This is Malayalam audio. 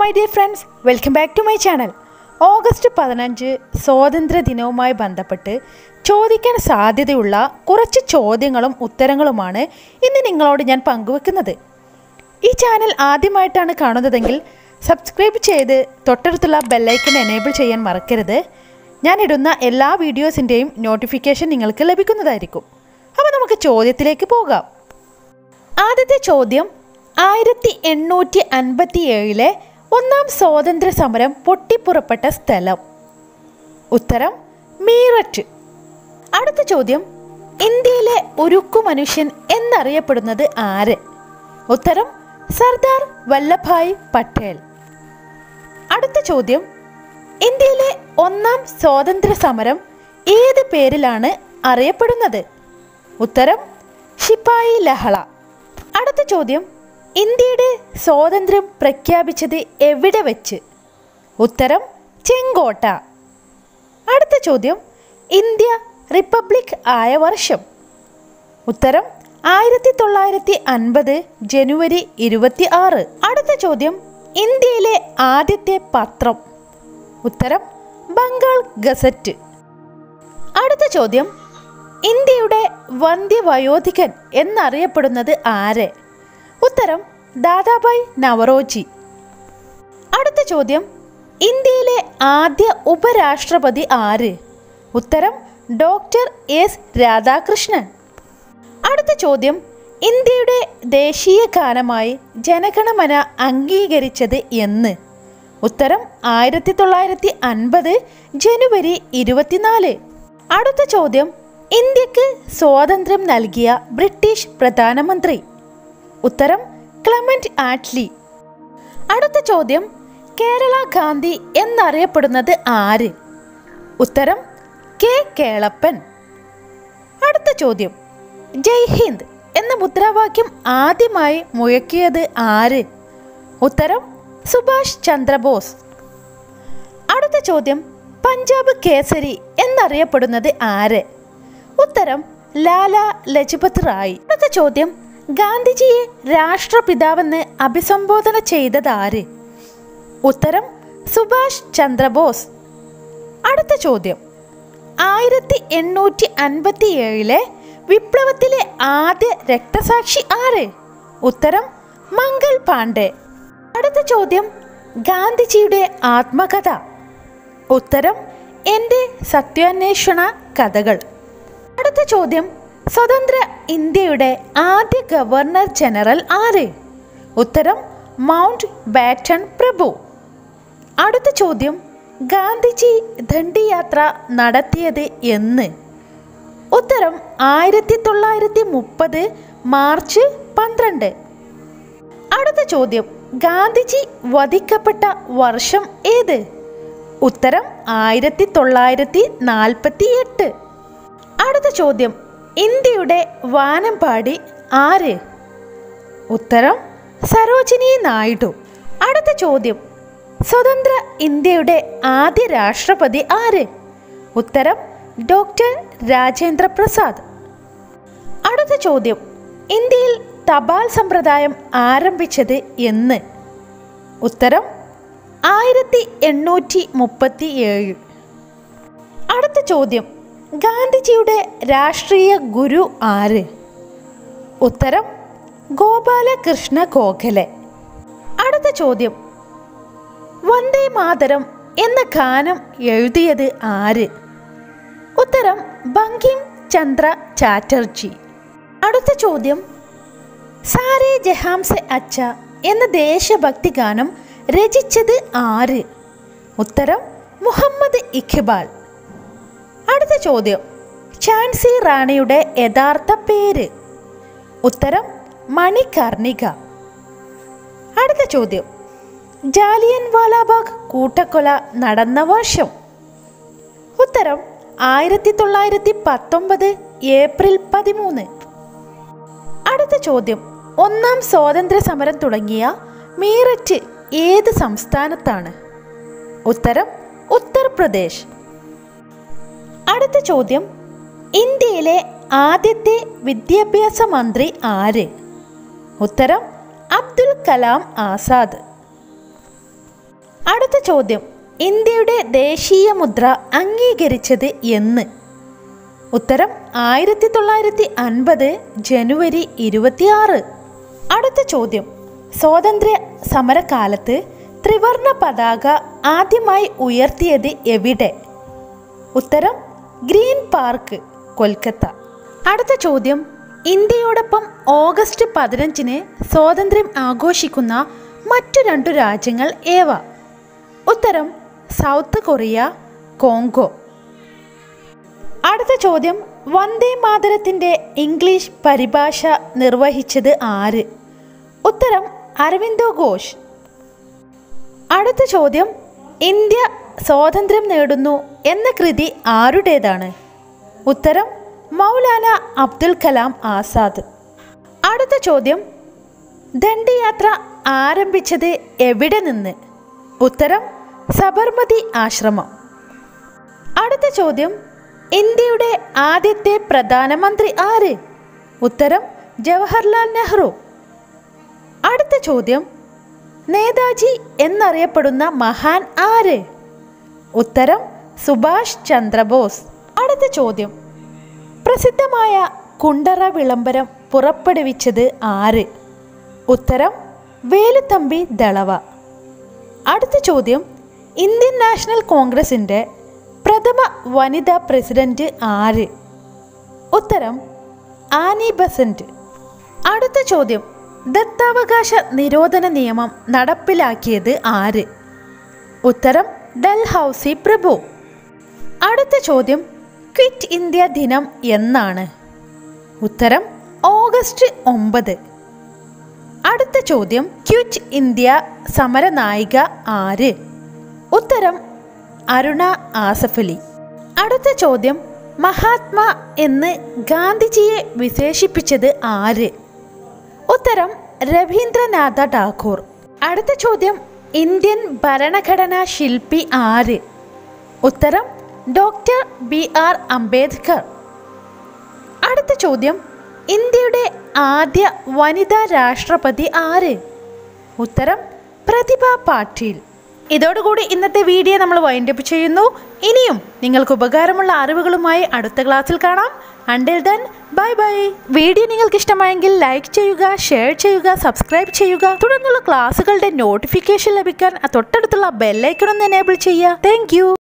my dear friends welcome back to my channel August പതിനഞ്ച് സ്വാതന്ത്ര്യ ദിനവുമായി ബന്ധപ്പെട്ട് ചോദിക്കാൻ സാധ്യതയുള്ള കുറച്ച് ചോദ്യങ്ങളും ഉത്തരങ്ങളുമാണ് ഇന്ന് നിങ്ങളോട് ഞാൻ പങ്കുവെക്കുന്നത് ഈ ചാനൽ ആദ്യമായിട്ടാണ് കാണുന്നതെങ്കിൽ സബ്സ്ക്രൈബ് ചെയ്ത് തൊട്ടടുത്തുള്ള ബെല്ലൈക്കൺ എനേബിൾ ചെയ്യാൻ മറക്കരുത് ഞാനിടുന്ന എല്ലാ വീഡിയോസിൻ്റെയും നോട്ടിഫിക്കേഷൻ നിങ്ങൾക്ക് ലഭിക്കുന്നതായിരിക്കും അപ്പോൾ നമുക്ക് ചോദ്യത്തിലേക്ക് പോകാം ആദ്യത്തെ ചോദ്യം ആയിരത്തി എണ്ണൂറ്റി അൻപത്തി ഏഴിലെ ഒന്നാം സ്വാതന്ത്ര്യ സമരം പൊട്ടിപ്പുറപ്പെട്ട സ്ഥലം ഉത്തരം മീററ്റ് അടുത്ത ചോദ്യം ഇന്ത്യയിലെ ഉരുക്കു മനുഷ്യൻ എന്നറിയപ്പെടുന്നത് ആര് ഉത്തരം സർദാർ വല്ലഭായ് പട്ടേൽ അടുത്ത ചോദ്യം ഇന്ത്യയിലെ ഒന്നാം സ്വാതന്ത്ര്യ സമരം ഏത് പേരിലാണ് അറിയപ്പെടുന്നത് ഉത്തരം ശിപ്പായി ലഹള അടുത്ത ചോദ്യം ഇന്ത്യയുടെ സ്വാതന്ത്ര്യം പ്രഖ്യാപിച്ചത് എവിടെ വെച്ച് ഉത്തരം ചെങ്കോട്ട അടുത്ത ചോദ്യം ഇന്ത്യ റിപ്പബ്ലിക് ആയ വർഷം ഉത്തരം ആയിരത്തി തൊള്ളായിരത്തി അൻപത് ജനുവരി ഇരുപത്തി ആറ് അടുത്ത ചോദ്യം ഇന്ത്യയിലെ ആദ്യത്തെ പത്രം ഉത്തരം ബംഗാൾ ഗസറ്റ് അടുത്ത ചോദ്യം ഇന്ത്യയുടെ വന്ധ്യവയോധികൻ എന്നറിയപ്പെടുന്നത് ആര് ഉത്തരം ദാദാബായ് നവറോജി അടുത്ത ചോദ്യം ഇന്ത്യയിലെ ആദ്യ ഉപരാഷ്ട്രപതി ആര് ഉത്തരം ഡോക്ടർ എസ് രാധാകൃഷ്ണൻ അടുത്ത ചോദ്യം ഇന്ത്യയുടെ ദേശീയ ഗാനമായി ജനഗണമന അംഗീകരിച്ചത് എന്ന് ഉത്തരം ആയിരത്തി തൊള്ളായിരത്തി അൻപത് ജനുവരി ഇരുപത്തിനാല് അടുത്ത ചോദ്യം ഇന്ത്യക്ക് സ്വാതന്ത്ര്യം നൽകിയ ബ്രിട്ടീഷ് പ്രധാനമന്ത്രി ഉത്തരം ക്ലമന്റ് ആറ്റ്ലി അടുത്ത ചോദ്യം കേരള ഗാന്ധി എന്നറിയപ്പെടുന്നത് ആര് ഉത്തരം കെ കേളപ്പൻ അടുത്ത ചോദ്യം ജയ് ഹിന്ദ് എന്ന മുദ്രാവാക്യം ആദ്യമായി മുഴക്കിയത് ആര് ഉത്തരം സുഭാഷ് ചന്ദ്രബോസ് അടുത്ത ചോദ്യം പഞ്ചാബ് കേസരി എന്നറിയപ്പെടുന്നത് ആര് ഉത്തരം ലാല ലജ്പത് റായ് അടുത്ത ചോദ്യം ഗാന്ധിജിയെ രാഷ്ട്രപിതാവെന്ന് അഭിസംബോധന ചെയ്തത് ആര് ഉത്തരം സുഭാഷ് ചന്ദ്രബോസ് അടുത്ത ചോദ്യം ആയിരത്തി എണ്ണൂറ്റി അൻപത്തി ഏഴിലെ വിപ്ലവത്തിലെ ആദ്യ രക്തസാക്ഷി ആര് ഉത്തരം മംഗൾ പാണ്ഡെ അടുത്ത ചോദ്യം ഗാന്ധിജിയുടെ ആത്മകഥ ഉത്തരം എൻ്റെ സത്യാന്വേഷണ കഥകൾ അടുത്ത ചോദ്യം സ്വതന്ത്ര ഇന്ത്യയുടെ ആദ്യ ഗവർണർ ജനറൽ ആര് ഉത്തരം മൗണ്ട് ബാറ്റൺ പ്രഭു അടുത്ത ചോദ്യം ഗാന്ധിജി ദണ്ഡിയാത്ര നടത്തിയത് എന്ന് ഉത്തരം ആയിരത്തി തൊള്ളായിരത്തി മുപ്പത് മാർച്ച് പന്ത്രണ്ട് അടുത്ത ചോദ്യം ഗാന്ധിജി വധിക്കപ്പെട്ട വർഷം ഏത് ഉത്തരം ആയിരത്തി തൊള്ളായിരത്തി നാൽപ്പത്തി എട്ട് അടുത്ത ചോദ്യം ഇന്ത്യയുടെ വാനമ്പാടി ആര് ഉത്തരം സരോജിനി നായിഡു അടുത്ത ചോദ്യം സ്വതന്ത്ര ഇന്ത്യയുടെ ആദ്യ രാഷ്ട്രപതി ആര് ഉത്തരം ഡോക്ടർ രാജേന്ദ്ര പ്രസാദ് അടുത്ത ചോദ്യം ഇന്ത്യയിൽ തപാൽ സമ്പ്രദായം ആരംഭിച്ചത് എന്ന് ഉത്തരം ആയിരത്തി എണ്ണൂറ്റി മുപ്പത്തി ഏഴ് അടുത്ത ചോദ്യം ഗാന്ധിജിയുടെ രാഷ്ട്രീയ ഗുരു ആര് ഉത്തരം ഗോപാലകൃഷ്ണ ഗോഖലെ അടുത്ത ചോദ്യം വന്ദേ മാതരം എന്ന ഗാനം എഴുതിയത് ആര് ഉത്തരം ബങ്കിം ചന്ദ്ര ചാറ്റർജി അടുത്ത ചോദ്യം സാരേ ജഹാംസെ അച്ച എന്ന ദേശഭക്തി ഗാനം രചിച്ചത് ആര് ഉത്തരം മുഹമ്മദ് ഇഖ്ബാൽ അടുത്ത ചോദ്യം ഝാൻസി റാണിയുടെ യഥാർത്ഥ പേര് ഉത്തരം മണികർണിക അടുത്ത ചോദ്യം ജാലിയൻ വാലാബാഗ് കൂട്ടക്കൊല നടന്ന വർഷം ഉത്തരം ആയിരത്തി തൊള്ളായിരത്തി പത്തൊമ്പത് ഏപ്രിൽ പതിമൂന്ന് അടുത്ത ചോദ്യം ഒന്നാം സ്വാതന്ത്ര്യ സമരം തുടങ്ങിയ മീററ്റ് ഏത് സംസ്ഥാനത്താണ് ഉത്തരം ഉത്തർപ്രദേശ് അടുത്ത ചോദ്യം ഇന്ത്യയിലെ ആദ്യത്തെ വിദ്യാഭ്യാസ മന്ത്രി ആര് ഉത്തരം അബ്ദുൽ കലാം ആസാദ് അടുത്ത ചോദ്യം ഇന്ത്യയുടെ ദേശീയ മുദ്ര അംഗീകരിച്ചത് എന്ന് ഉത്തരം ആയിരത്തി തൊള്ളായിരത്തി അൻപത് ജനുവരി ഇരുപത്തിയാറ് അടുത്ത ചോദ്യം സ്വാതന്ത്ര്യ സമരകാലത്ത് ത്രിവർണ പതാക ആദ്യമായി ഉയർത്തിയത് എവിടെ ഉത്തരം ഗ്രീൻ പാർക്ക് കൊൽക്കത്ത അടുത്ത ചോദ്യം ഇന്ത്യയോടൊപ്പം ഓഗസ്റ്റ് പതിനഞ്ചിന് സ്വാതന്ത്ര്യം ആഘോഷിക്കുന്ന മറ്റു രണ്ടു രാജ്യങ്ങൾ ഏവ ഉത്തരം സൗത്ത് കൊറിയ കോങ്കോ അടുത്ത ചോദ്യം വന്ദേ മാതരത്തിൻ്റെ ഇംഗ്ലീഷ് പരിഭാഷ നിർവഹിച്ചത് ആര് ഉത്തരം അരവിന്ദോ ഘോഷ് അടുത്ത ചോദ്യം ഇന്ത്യ സ്വാതന്ത്ര്യം നേടുന്നു എന്ന കൃതി ആരുടേതാണ് ഉത്തരം മൗലാന അബ്ദുൽ കലാം ആസാദ് അടുത്ത ചോദ്യം ദണ്ഡിയാത്ര ആരംഭിച്ചത് എവിടെ നിന്ന് ഉത്തരം സബർമതി ആശ്രമം അടുത്ത ചോദ്യം ഇന്ത്യയുടെ ആദ്യത്തെ പ്രധാനമന്ത്രി ആര് ഉത്തരം ജവഹർലാൽ നെഹ്റു അടുത്ത ചോദ്യം നേതാജി എന്നറിയപ്പെടുന്ന മഹാൻ ആര് ഉത്തരം സുഭാഷ് ചന്ദ്രബോസ് അടുത്ത ചോദ്യം പ്രസിദ്ധമായ കുണ്ടറ വിളംബരം പുറപ്പെടുവിച്ചത് ആര് ഉത്തരം വേലുത്തമ്പി ദളവ അടുത്ത ചോദ്യം ഇന്ത്യൻ നാഷണൽ കോൺഗ്രസിൻ്റെ പ്രഥമ വനിതാ പ്രസിഡന്റ് ആര് ഉത്തരം ആനി ബസന്റ് അടുത്ത ചോദ്യം ദത്താവകാശ നിരോധന നിയമം നടപ്പിലാക്കിയത് ആര് ഉത്തരം ഡൽഹൌസി പ്രഭു അടുത്ത ചോദ്യം ക്വിറ്റ് ഇന്ത്യ ദിനം എന്നാണ് ഉത്തരം ഓഗസ്റ്റ് ഒമ്പത് അടുത്ത ചോദ്യം ക്വിറ്റ് ഇന്ത്യ സമരനായിക ആര് ഉത്തരം അരുണ ആസഫലി അടുത്ത ചോദ്യം മഹാത്മാ എന്ന് ഗാന്ധിജിയെ വിശേഷിപ്പിച്ചത് ആര് ഉത്തരം രവീന്ദ്രനാഥ ടാഗോർ അടുത്ത ചോദ്യം ഇന്ത്യൻ ഭരണഘടനാ ശില്പി ആര് ഉത്തരം ഡോക്ടർ ബി ആർ അംബേദ്കർ അടുത്ത ചോദ്യം ഇന്ത്യയുടെ ആദ്യ വനിതാ രാഷ്ട്രപതി ആര് ഉത്തരം പ്രതിഭ പാട്ടീൽ ഇതോടുകൂടി ഇന്നത്തെ വീഡിയോ നമ്മൾ വൈൻഡപ്പ് ചെയ്യുന്നു ഇനിയും നിങ്ങൾക്ക് ഉപകാരമുള്ള അറിവുകളുമായി അടുത്ത ക്ലാസ്സിൽ കാണാം until then bye bye video നിങ്ങൾക്ക് ഇഷ്ടമായെങ്കിൽ ലൈക്ക് ചെയ്യുക ഷെയർ ചെയ്യുക സബ്സ്ക്രൈബ് ചെയ്യുക തുടർന്നുള്ള ക്ലാസ്സുകളുടെ നോട്ടിഫിക്കേഷൻ ലഭിക്കാൻ ആ തൊട്ടടുത്തുള്ള ബെല്ലൈക്കൺ ഒന്ന് എനേബിൾ ചെയ്യുക താങ്ക്